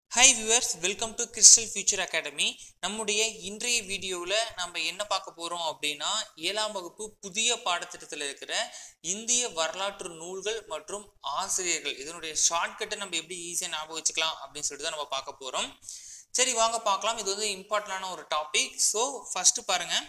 hi viewers welcome to Crystal Future Academy நம்முடைய இன்றைய வீடியோவில் நம்ம என்ன பார்க்க போகிறோம் அப்படின்னா ஏழாம் வகுப்பு புதிய பாடத்திட்டத்தில் இருக்கிற இந்திய வரலாற்று நூல்கள் மற்றும் ஆசிரியர்கள் இதனுடைய ஷார்ட்கட்டை நம்ம எப்படி ஈஸியாக ஞாபகம் வச்சுக்கலாம் அப்படின்னு சொல்லிட்டு தான் நம்ம பார்க்க போகிறோம் சரி வாங்க பார்க்கலாம் இது வந்து இம்பார்ட்டண்டான ஒரு டாபிக் ஸோ ஃபஸ்ட்டு பாருங்கள்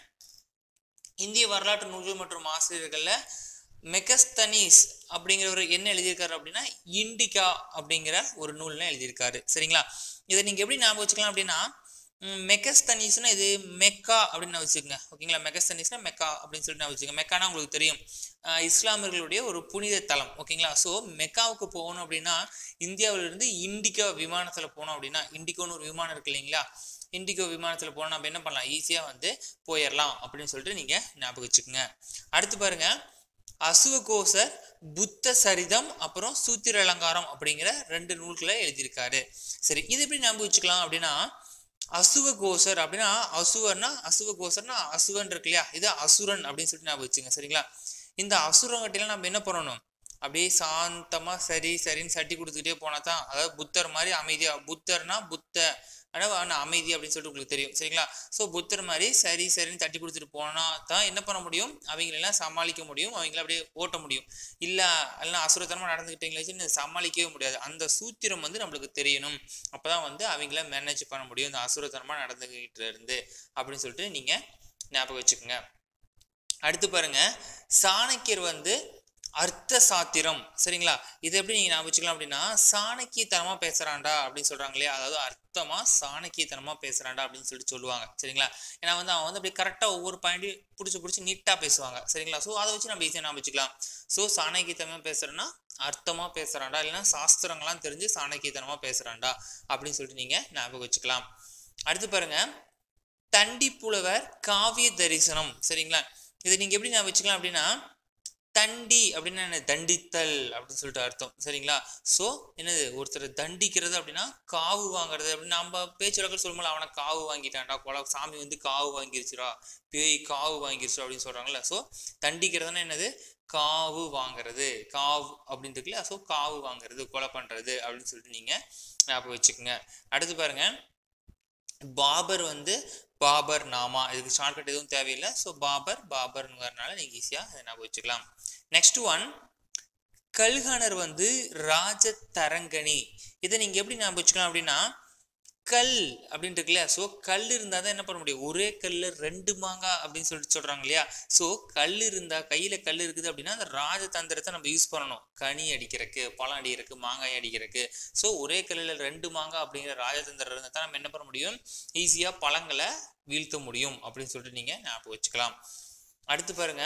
இந்திய வரலாற்று நூல்கள் மற்றும் ஆசிரியர்களில் மெகஸ்தனீஸ் அப்படிங்கிறவர் என்ன எழுதியிருக்காரு அப்படின்னா இண்டிகா அப்படிங்கிற ஒரு நூல்ல எழுதியிருக்காரு சரிங்களா இதை நீங்கள் எப்படி ஞாபகம் வச்சுக்கலாம் அப்படின்னா ம், மெகஸ்தனீஸ்னா இது மெக்கா அப்படின்னு நான் வச்சுக்கோங்க ஓகேங்களா மெகஸ்தனீஸ்னா மெக்கா அப்படின்னு சொல்லிட்டு நான் வச்சுக்கோங்க மெக்கானா உங்களுக்கு தெரியும் அஹ், இஸ்லாமியர்களுடைய ஒரு புனித தலம் ஓகேங்களா ஸோ மெக்காவுக்கு போகணும் அப்படின்னா இந்தியாவிலிருந்து இண்டிகா விமானத்தில் போனோம் அப்படின்னா இண்டிகோன்னு ஒரு விமானம் இருக்கு இல்லைங்களா இண்டிகோ விமானத்தில் போனால் நம்ம என்ன பண்ணலாம் ஈஸியாக வந்து போயிடலாம் அப்படின்னு சொல்லிட்டு நீங்கள் ஞாபகம் வச்சுக்கோங்க அடுத்து பாருங்க அசுவகோசர் புத்த சரிதம் அப்புறம் சூத்திர அலங்காரம் அப்படிங்கிற ரெண்டு நூல்களை எழுதியிருக்காரு சரி இது எப்படி ஞாபகம் வச்சுக்கலாம் அப்படின்னா அசுவகோசர் அப்படின்னா அசுவர்னா அசுவகோசர்னா அசுவன் இருக்கு இல்லையா இது அசுரன் அப்படின்னு சொல்லிட்டு ஞாபகம் வச்சுங்க சரிங்களா இந்த அசுரங்கட்டிலாம் நம்ம என்ன பண்ணணும் அப்படியே சாந்தமா சரி சரின்னு சட்டி கொடுத்துக்கிட்டே போனா தான் அதாவது புத்தர் மாதிரி அமைதியா புத்தர்னா புத்த ஆனால் நான் அமைதி அப்படின்னு சொல்லிட்டு உங்களுக்கு தெரியும் சரிங்களா ஸோ புத்தர் மாதிரி சரி சரின்னு தட்டி கொடுத்துட்டு போனா தான் என்ன பண்ண முடியும் அவங்களெல்லாம் சமாளிக்க முடியும் அவங்கள அப்படியே ஓட்ட முடியும் இல்லை எல்லாம் அசுரத்தனமாக நடந்துக்கிட்டீங்களே வச்சு சமாளிக்கவே முடியாது அந்த சூத்திரம் வந்து நம்மளுக்கு தெரியணும் அப்பதான் வந்து அவங்கள மேனேஜ் பண்ண முடியும் இந்த அசுரத்தனமாக நடந்துக்கிட்டு இருந்து அப்படின்னு சொல்லிட்டு நீங்கள் ஞாபகம் வச்சுக்கோங்க அடுத்து பாருங்க சாணக்கியர் வந்து அர்த்த சாத்திரம் சரிங்களா இது எப்படி நீங்க ஞாபகம் வச்சுக்கலாம் அப்படின்னா சாணக்கியத்தனமா பேசுறான்டா அப்படின்னு சொல்றாங்க இல்லையா அதாவது அர்த்தமா சாணக்கியத்தனமா பேசுறான்டா அப்படின்னு சொல்லிட்டு சொல்லுவாங்க சரிங்களா ஏன்னா வந்து அவன் வந்து அப்படியே கரெக்டா ஒவ்வொரு பாயிண்ட்டையும் பிடிச்சி பிடிச்சி நீட்டா பேசுவாங்க சரிங்களா ஸோ அதை வச்சு நம்ம ஈஸியாக ஞாபகம் வச்சுக்கலாம் ஸோ சாணக்கியத்தனமா பேசுறேன்னா அர்த்தமா பேசுறான்டா இல்லைன்னா சாஸ்திரங்கள்லாம் தெரிஞ்சு சாணக்கியத்தனமா பேசுறான்டா அப்படின்னு சொல்லிட்டு நீங்க ஞாபகம் வச்சுக்கலாம் அடுத்து பாருங்க தண்டி புலவர் காவிய தரிசனம் சரிங்களா இதை நீங்க எப்படி ஞாபகம் வச்சுக்கலாம் அப்படின்னா தண்டி அப்படின்னா என்ன தண்டித்தல் அப்படின்னு சொல்லிட்டு அர்த்தம் சரிங்களா ஸோ என்னது ஒருத்தர் தண்டிக்கிறது அப்படின்னா காவு வாங்குறது அப்படின்னு நம்ம பேச்சுலக்கள் சொல்லும்போது அவனை காவு வாங்கிட்டான்டா கொலை சாமி வந்து காவு வாங்கிருச்சுடா பேய் காவு வாங்கிருச்சு அப்படின்னு சொல்றாங்கல்ல ஸோ தண்டிக்கிறதுனா என்னது காவு வாங்குறது காவு அப்படின்னு இருக்குல்ல ஸோ காவு வாங்குறது கொலை பண்றது அப்படின்னு சொல்லிட்டு நீங்க ஞாபகம் வச்சுக்கோங்க அடுத்து பாருங்க பாபர் வந்து பாபர் நாமா இதுக்கு ஷார்ட்கட் எதுவும் தேவையில்லை ஸோ பாபர் பாபர்ங்கிறதுனால நீங்கள் ஈஸியாக அதை ஞாபகம் வச்சுக்கலாம் நெக்ஸ்ட் ஒன் கல்கனர் வந்து ராஜ தரங்கணி இதை நீங்கள் எப்படி ஞாபகம் வச்சுக்கலாம் அப்படின்னா கல் அப்படின்னு இருக்குல்லையா ஸோ கல் இருந்தால் தான் என்ன பண்ண முடியும் ஒரே கல்ல ரெண்டு மாங்காய் அப்படின்னு சொல்லிட்டு சொல்கிறாங்க இல்லையா ஸோ கல் இருந்தால் கையில் கல் இருக்குது அப்படின்னா அந்த ராஜதந்திரத்தை நம்ம யூஸ் பண்ணணும் கனி அடிக்கிறதுக்கு பழம் அடிக்கிறதுக்கு மாங்காய் அடிக்கிறதுக்கு ஸோ ஒரே கல்லில் ரெண்டு மாங்காய் அப்படிங்கிற ராஜதந்திரம் இருந்தால் தான் நம்ம என்ன பண்ண முடியும் ஈஸியாக பழங்களை வீழ்த்த முடியும் அப்படின்னு சொல்லிட்டு நீங்கள் ஞாபகம் வச்சுக்கலாம் அடுத்து பாருங்க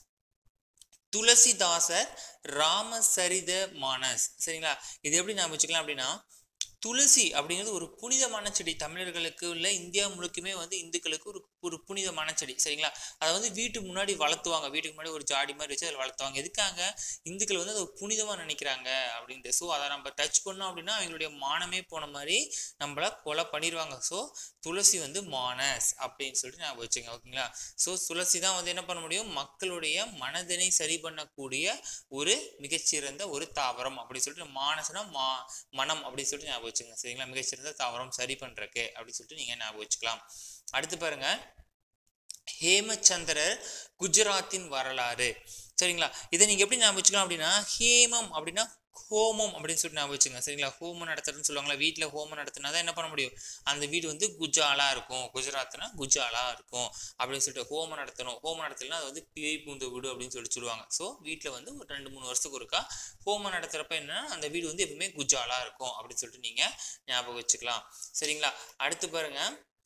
துளசிதாசர் ராமசரித மானஸ் சரிங்களா இது எப்படி ஞாபகம் வச்சுக்கலாம் அப்படின்னா துளசி அப்படிங்கிறது ஒரு புனிதமான செடி தமிழர்களுக்கு உள்ள இந்தியா முழுக்குமே வந்து இந்துக்களுக்கு ஒரு ஒரு புனிதமான செடி சரிங்களா அதை வந்து வீட்டுக்கு முன்னாடி வளர்த்துவாங்க வீட்டுக்கு முன்னாடி ஒரு ஜாடி மாதிரி வச்சு அதில் வளர்த்துவாங்க எதுக்காக இந்துக்கள் வந்து அதை புனிதமாக நினைக்கிறாங்க அப்படின்ட்டு ஸோ அதை நம்ம டச் பண்ணோம் அப்படின்னா அவங்களுடைய மானமே போன மாதிரி நம்மள கொலை பண்ணிடுவாங்க ஸோ துளசி வந்து மானஸ் அப்படின்னு சொல்லிட்டு ஞாபகம் வச்சுங்க ஓகேங்களா ஸோ துளசி தான் வந்து என்ன பண்ண முடியும் மக்களுடைய மனதினை சரி பண்ணக்கூடிய ஒரு மிகச்சிறந்த ஒரு தாவரம் அப்படின்னு சொல்லிட்டு மானஸ்னா மா மனம் அப்படின்னு சொல்லிட்டு ஞாபகம் வச்சுங்க சரிங்களா மிகச்சிறந்த தாவரம் சரி பண்றதுக்கு அப்படின்னு சொல்லிட்டு நீங்க ஞாபகம் வச்சுக்கலாம் அடுத்து பாருங்க ஹேமச்சந்திரர் குஜராத்தின் வரலாறு சரிங்களா இதை நீங்க எப்படி ஞாபகம் வச்சுக்கலாம் அப்படின்னா ஹேமம் அப்படின்னா ஹோமம் அப்படின்னு சொல்லிட்டு ஞாபகம் வச்சுங்க சரிங்களா ஹோமம் நடத்துறதுன்னு சொல்லுவாங்களா வீட்டில் ஹோமம் நடத்தினா தான் என்ன பண்ண முடியும் அந்த வீடு வந்து குஜாலா இருக்கும் குஜராத்னா குஜாலா இருக்கும் அப்படின்னு சொல்லிட்டு ஹோமம் நடத்தணும் ஹோமம் நடத்தலைன்னா அது வந்து பேய் பூந்த வீடு அப்படின்னு சொல்லி சொல்லுவாங்க ஸோ வீட்டில் வந்து ஒரு ரெண்டு மூணு வருஷத்துக்கு ஒருக்கா ஹோமம் நடத்துறப்ப என்னன்னா அந்த வீடு வந்து எப்பவுமே குஜாலா இருக்கும் அப்படின்னு சொல்லிட்டு நீங்க ஞாபகம் வச்சுக்கலாம் சரிங்களா அடுத்து பாருங்க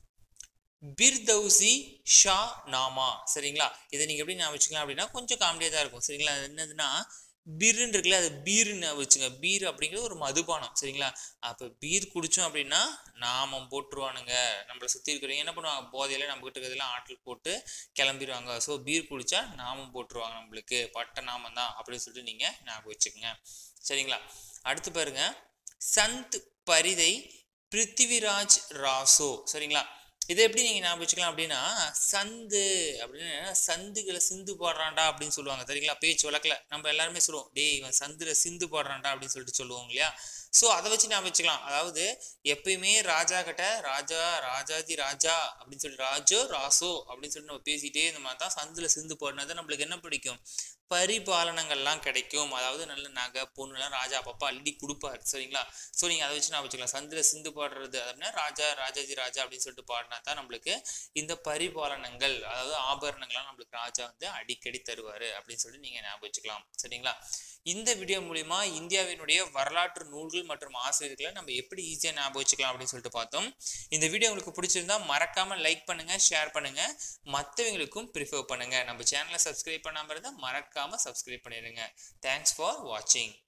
பிர்தௌசி ஷா நாமா சரிங்களா இதை நீங்க எப்படி ஞாபகம் வச்சுக்கலாம் அப்படின்னா கொஞ்சம் காமெடியாக தான் இருக்கும் சரிங்களா அது என்னதுன்னா பீருன்னு இருக்குல்ல அது பீருன்னு வச்சுங்க பீர் அப்படிங்கிறது ஒரு மதுபானம் சரிங்களா அப்போ பீர் குடித்தோம் அப்படின்னா நாமம் போட்டுருவானுங்க நம்மளை சுற்றி இருக்கிறவங்க என்ன பண்ணுவாங்க போதையில நம்ம கிட்ட இருக்கிறதெல்லாம் ஆட்டில் போட்டு கிளம்பிடுவாங்க ஸோ பீர் குடிச்சா நாமம் போட்டுருவாங்க நம்மளுக்கு பட்ட நாமம் தான் அப்படின்னு சொல்லிட்டு நீங்கள் ஞாபகம் வச்சுக்கோங்க சரிங்களா அடுத்து பாருங்க சந்த் பரிதை பிருத்திவிராஜ் ராசோ சரிங்களா இதை எப்படி நீங்கள் ஞாபகம் வச்சுக்கலாம் அப்படின்னா சந்து அப்படின்னு சந்துகளை சிந்து பாடுறான்டா அப்படின்னு சொல்லுவாங்க சரிங்களா பேச்சு வழக்கில் நம்ம எல்லாருமே சொல்லுவோம் டேய் இவன் சந்துல சிந்து பாடுறான்டா அப்படின்னு சொல்லிட்டு சொல்லுவோம் இல்லையா ஸோ அதை வச்சு ஞாபகம் வச்சுக்கலாம் அதாவது எப்பயுமே ராஜா கிட்ட ராஜா ராஜாதி ராஜா அப்படின்னு சொல்லி ராஜோ ராசோ அப்படின்னு சொல்லி நம்ம பேசிட்டே இந்த மாதிரி தான் சந்தில் சிந்து போடுறது நம்மளுக்கு என்ன பிடிக்கும் பரிபாலனங்கள்லாம் கிடைக்கும் அதாவது நல்ல நகை பொண்ணுலாம் ராஜா அப்பப்பா அள்ளி கொடுப்பாரு சரிங்களா ஸோ நீங்கள் அதை வச்சு நான் வச்சுக்கலாம் சந்தில் சிந்து பாடுறது அப்படின்னா ராஜா ராஜாஜி ராஜா அப்படின்னு சொல்லிட்டு பாடினா தான் நம்மளுக்கு இந்த பரிபாலனங்கள் அதாவது ஆபரணங்கள்லாம் நம்மளுக்கு ராஜா வந்து அடிக்கடி தருவார் அப்படின்னு சொல்லிட்டு நீங்கள் ஞாபகம் வச்சுக்கலாம் சரிங்களா இந்த வீடியோ மூலிமா இந்தியாவினுடைய வரலாற்று நூல்கள் மற்றும் ஆசிரியர்களை நம்ம எப்படி ஈஸியாக ஞாபகம் வச்சுக்கலாம் அப்படின்னு சொல்லிட்டு பார்த்தோம் இந்த வீடியோ உங்களுக்கு பிடிச்சிருந்தா மறக்காம லைக் பண்ணுங்க ஷேர் பண்ணுங்க மற்றவங்களுக்கும் ப்ரிஃபர் பண்ணுங்க நம்ம சேனலை சப்ஸ்கிரைப் பண்ணாமல் இருந்தால் மறக்காம சப்ஸ்கிரைப் பண்ணிடுங்க தேங்க்ஸ் ஃபார் வாட்சிங்